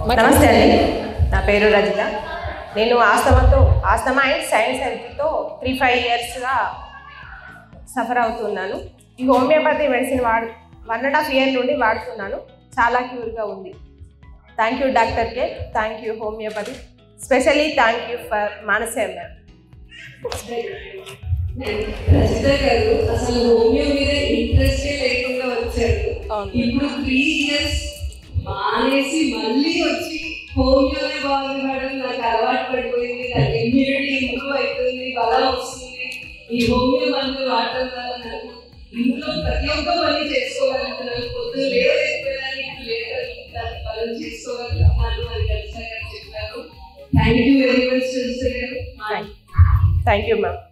నమస్తే అండి నా పేరు రజిత నేను ఆస్తమాతో ఆస్తమా అండ్ సైన్స్ హెల్త్తో త్రీ ఫైవ్ ఇయర్స్గా సఫర్ అవుతున్నాను ఈ హోమియోపతి మెడిసిన్ వాడు వన్ అండ్ హాఫ్ ఇయర్ నుండి వాడుతున్నాను చాలా క్యూర్గా ఉంది థ్యాంక్ యూ డాక్టర్ కే thank you homeopathy specially thank you for Manase ma'am Rajitha గారు అసలు హోమియో మీద ఇంట్రెస్టే లేకుండా వచ్చారు అవును. ఇప్పుడు త్రీ ఇయర్స్ మానేసి మళ్ళీ వచ్చి హోమియోనే బాగుంది మేడం నాకు అలవాటు పడిపోయింది నాకు ఇమ్యూనిటీ ఇంప్రూవ్ అవుతుంది బలం వస్తుంది ఈ హోమియో మందులు వాడటం వల్ల నాకు ఇంట్లో ప్రతి ఒక్క పని చేసుకోగలుగుతున్నాను పొద్దున్న లేవలేకపోయేదాన్ని ఇప్పుడు లేవగలుగుతాను బలం చేసుకోగలుగుతున్నాను అని కలిసి గారు చెప్పారు థ్యాంక్ యూ వెరీ మచ్ గారు థ్యాంక్ యూ మ్యామ్